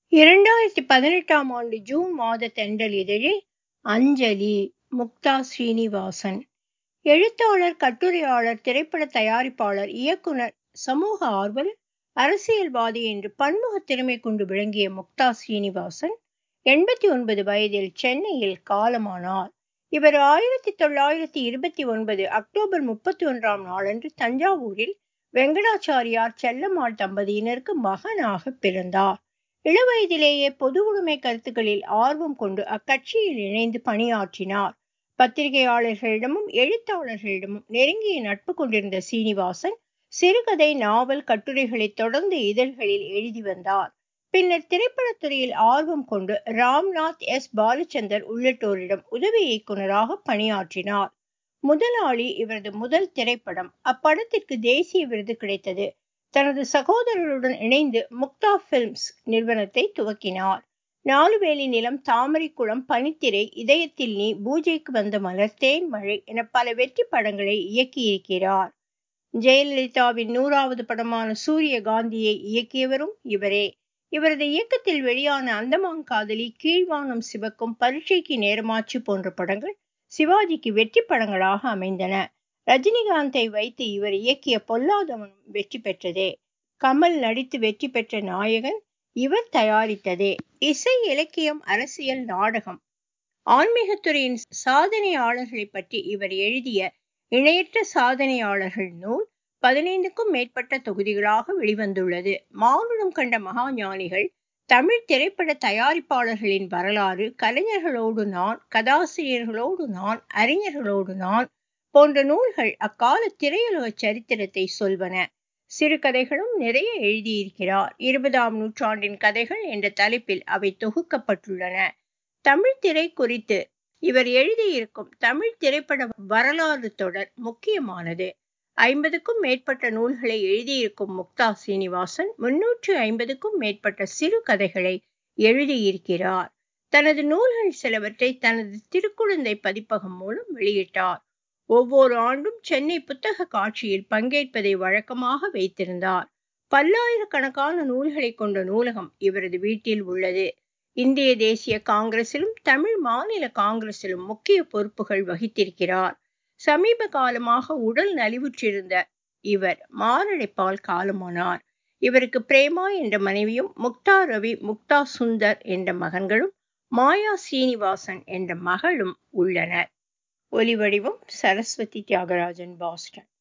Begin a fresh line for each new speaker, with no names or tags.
இரண்டாயிரத்தி பதினெட்டாம் ஆண்டு ஜூன் மாத தென்றல் இதழில் அஞ்சலி முக்தா ஸ்ரீனிவாசன் எழுத்தாளர் கட்டுரையாளர் திரைப்பட தயாரிப்பாளர் இயக்குனர் சமூக ஆர்வலர் அரசியல்வாதி என்று பன்முக திறமை கொண்டு விளங்கிய முக்தா ஸ்ரீனிவாசன் எண்பத்தி ஒன்பது வயதில் சென்னையில் காலமானார் இவர் ஆயிரத்தி தொள்ளாயிரத்தி இருபத்தி ஒன்பது அக்டோபர் முப்பத்தி ஒன்றாம் நாளன்று தஞ்சாவூரில் வெங்கடாச்சாரியார் செல்லம்மாள் தம்பதியினருக்கு மகனாக பிறந்தார் இளவயதிலேயே பொது உடைமை கருத்துக்களில் ஆர்வம் கொண்டு அக்கட்சியில் இணைந்து பணியாற்றினார் பத்திரிகையாளர்களிடமும் எழுத்தாளர்களிடமும் நெருங்கிய நட்பு கொண்டிருந்த சீனிவாசன் சிறுகதை நாவல் கட்டுரைகளை தொடர்ந்து இதழ்களில் எழுதி வந்தார் பின்னர் திரைப்படத்துறையில் ஆர்வம் கொண்டு ராம்நாத் எஸ் பாலச்சந்தர் உள்ளிட்டோரிடம் உதவி இயக்குநராக பணியாற்றினார் முதலாளி இவரது முதல் திரைப்படம் அப்படத்திற்கு தேசிய விருது கிடைத்தது தனது சகோதரருடன் இணைந்து முக்தா பிலிம்ஸ் நிறுவனத்தை துவக்கினார் நாலுவேலி நிலம் தாமரைக்குளம் பனித்திரை இதயத்தில் நீ பூஜைக்கு வந்த மலர் தேன் மழை என பல வெற்றி படங்களை இயக்கியிருக்கிறார் ஜெயலலிதாவின் நூறாவது படமான சூரியகாந்தியை இயக்கியவரும் இவரே இவரது இயக்கத்தில் வெளியான அந்தமான் காதலி கீழ்வானம் சிவக்கும் பரீட்சைக்கு நேரமாச்சு போன்ற படங்கள் சிவாஜிக்கு வெற்றி படங்களாக அமைந்தன ரஜினிகாந்தை வைத்து இவர் இயக்கிய பொல்லாதவனும் வெற்றி பெற்றதே கமல் நடித்து வெற்றி பெற்ற நாயகன் இவர் தயாரித்ததே இசை இலக்கியம் அரசியல் நாடகம் ஆன்மீகத்துறையின் சாதனையாளர்களை பற்றி இவர் எழுதிய இணையற்ற சாதனையாளர்கள் நூல் பதினைந்துக்கும் மேற்பட்ட தொகுதிகளாக வெளிவந்துள்ளது மானுடம் கண்ட மகா ஞானிகள் தமிழ் திரைப்பட தயாரிப்பாளர்களின் வரலாறு கலைஞர்களோடு நான் கதாசிரியர்களோடு நான் அறிஞர்களோடு நான் போன்ற நூல்கள் அக்கால திரையுலக சரித்திரத்தை சொல்வன சிறுகதைகளும் நிறைய எழுதியிருக்கிறார் இருபதாம் நூற்றாண்டின் கதைகள் என்ற தலைப்பில் அவை தொகுக்கப்பட்டுள்ளன தமிழ் திரை குறித்து இவர் எழுதியிருக்கும் தமிழ் திரைப்பட வரலாறு தொடர் முக்கியமானது ஐம்பதுக்கும் மேற்பட்ட நூல்களை எழுதியிருக்கும் முக்தா சீனிவாசன் முன்னூற்று ஐம்பதுக்கும் மேற்பட்ட சிறு கதைகளை எழுதியிருக்கிறார் தனது நூல்கள் சிலவற்றை தனது திருக்குழந்தை பதிப்பகம் மூலம் வெளியிட்டார் ஒவ்வொரு ஆண்டும் சென்னை புத்தக காட்சியில் பங்கேற்பதை வழக்கமாக வைத்திருந்தார் பல்லாயிரக்கணக்கான நூல்களை கொண்ட நூலகம் இவரது வீட்டில் உள்ளது இந்திய தேசிய காங்கிரசிலும் தமிழ் மாநில காங்கிரசிலும் முக்கிய பொறுப்புகள் வகித்திருக்கிறார் சமீப காலமாக உடல் நலிவுற்றிருந்த இவர் மாரடைப்பால் காலமானார் இவருக்கு பிரேமா என்ற மனைவியும் முக்தா ரவி முக்தா சுந்தர் என்ற மகன்களும் மாயா சீனிவாசன் என்ற மகளும் உள்ளனர் ஒலிவடிவம் சரஸ்வதி தியாகராஜன் பாஸ்டன்